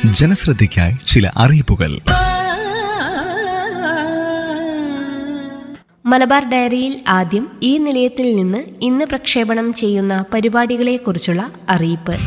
ജനശ്രദ്ധയ്ക്കായി ചില അറിയിപ്പുകൾ മലബാർ ഡയറിയിൽ ആദ്യം ഈ നിലയത്തിൽ നിന്ന് ഇന്ന് പ്രക്ഷേപണം ചെയ്യുന്ന പരിപാടികളെക്കുറിച്ചുള്ള അറിയിപ്പ്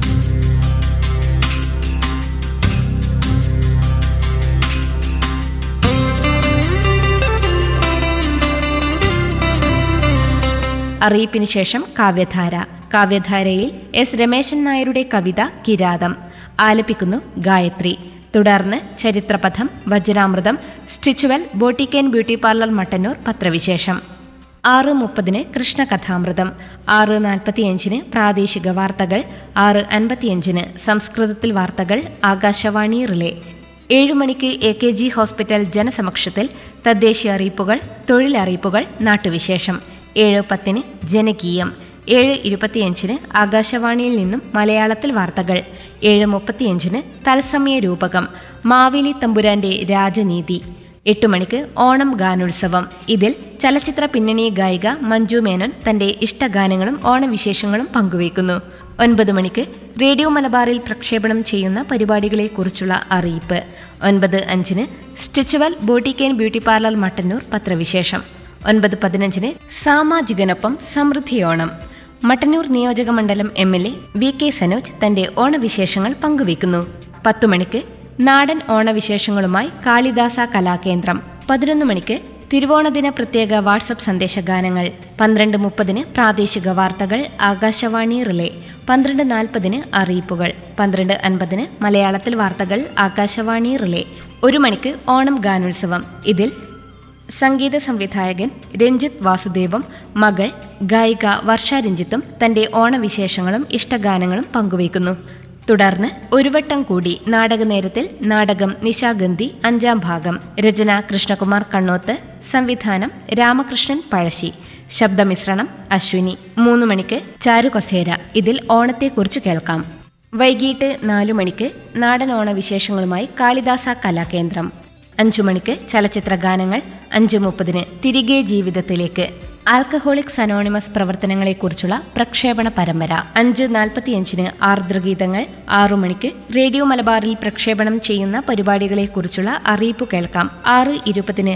അറിയിപ്പിന് ശേഷം കാവ്യധാര കാവ്യധാരയിൽ എസ് രമേശൻ നായരുടെ കവിത കിരാതം ആലപിക്കുന്നു ഗായത്രി തുടർന്ന് ചരിത്രപഥം വജ്രാമൃതം stitchual boutique beauty parlour Mattannur പത്രവിശേഷം ആറ് മുപ്പതിന് കൃഷ്ണകഥാമൃതം ആറ് നാൽപ്പത്തിയഞ്ചിന് പ്രാദേശിക വാർത്തകൾ ആറ് അൻപത്തിയഞ്ചിന് സംസ്കൃതത്തിൽ വാർത്തകൾ ആകാശവാണി റിലേ ഏഴു മണിക്ക് എ കെ ജി ഹോസ്പിറ്റൽ ജനസമക്ഷത്തിൽ തദ്ദേശീയ അറിയിപ്പുകൾ തൊഴിലറിയിപ്പുകൾ നാട്ടുവിശേഷം ഏഴ് പത്തിന് ജനകീയം ഏഴ് ഇരുപത്തിയഞ്ചിന് ആകാശവാണിയിൽ നിന്നും മലയാളത്തിൽ വാർത്തകൾ ഏഴ് മുപ്പത്തിയഞ്ചിന് തത്സമയ രൂപകം മാവേലി തമ്പുരാന്റെ രാജനീതി എട്ടു മണിക്ക് ഓണം ഗാനോത്സവം ഇതിൽ ചലച്ചിത്ര പിന്നണി ഗായിക മഞ്ജു മേനോൻ തന്റെ ഇഷ്ടഗാനങ്ങളും ഓണവിശേഷങ്ങളും പങ്കുവയ്ക്കുന്നു ഒൻപത് മണിക്ക് റേഡിയോ മലബാറിൽ പ്രക്ഷേപണം ചെയ്യുന്ന പരിപാടികളെക്കുറിച്ചുള്ള അറിയിപ്പ് ഒൻപത് അഞ്ചിന് stitchual boutique beauty parlour Mattannur പത്രവിശേഷം ഒൻപത് പതിനഞ്ചിന് സാമാജികനൊപ്പം സമൃദ്ധിയോണം മട്ടന്നൂർ നിയോജക മണ്ഡലം M L A V K Sanoj തന്റെ ഓണവിശേഷങ്ങൾ പങ്കുവയ്ക്കുന്നു പത്തു മണിക്ക് നാടൻ ഓണവിശേഷങ്ങളുമായി കാളിദാസ കലാകേന്ദ്രം പതിനൊന്ന് മണിക്ക് തിരുവോണദിന പ്രത്യേക വാട്സപ്പ് സന്ദേശഗാനങ്ങൾ പന്ത്രണ്ട് മുപ്പതിന് പ്രാദേശിക വാർത്തകൾ ആകാശവാണി റിലേ പന്ത്രണ്ട് നാൽപ്പതിന് അറിയിപ്പുകൾ പന്ത്രണ്ട് അൻപതിന് മലയാളത്തിൽ വാർത്തകൾ ആകാശവാണി റിലേ ഒരു മണിക്ക് ഓണം ഗാനോത്സവം ഇതിൽ സംഗീത സംവിധായകൻ രഞ്ജിത്ത് വാസുദേവും മകൾ ഗായിക വർഷ രഞ്ജിത്തും തന്റെ ഓണവിശേഷങ്ങളും ഇഷ്ടഗാനങ്ങളും പങ്കുവയ്ക്കുന്നു തുടർന്ന് ഒരു വട്ടം കൂടി നാടക നേരത്തിൽ നാടകം നിശാഗന്ധി അഞ്ചാം ഭാഗം രചന കൃഷ്ണകുമാർ കണ്ണോത്ത് സംവിധാനം രാമകൃഷ്ണൻ പഴശ്ശി ശബ്ദമിശ്രണം അശ്വിനി മൂന്ന് മണിക്ക് ചാരുകസേര ഇതിൽ ഓണത്തെക്കുറിച്ച് കേൾക്കാം വൈകിട്ട് നാലു മണിക്ക് നാടൻ ഓണവിശേഷങ്ങളുമായി കാളിദാസ കലാകേന്ദ്രം അഞ്ചു മണിക്ക് ചലച്ചിത്ര ഗാനങ്ങൾ അഞ്ച് മുപ്പതിന് തിരികെ ജീവിതത്തിലേക്ക് ആൽക്കഹോളിക്സ് അനോണിമസ് പ്രവർത്തനങ്ങളെക്കുറിച്ചുള്ള പ്രക്ഷേപണ പരമ്പര അഞ്ച് നാൽപ്പത്തിയഞ്ചിന് ആർദ്രഗീതങ്ങൾ ആറു മണിക്ക് റേഡിയോ മലബാറിൽ പ്രക്ഷേപണം ചെയ്യുന്ന പരിപാടികളെക്കുറിച്ചുള്ള അറിയിപ്പ് കേൾക്കാം ആറ് ഇരുപതിന്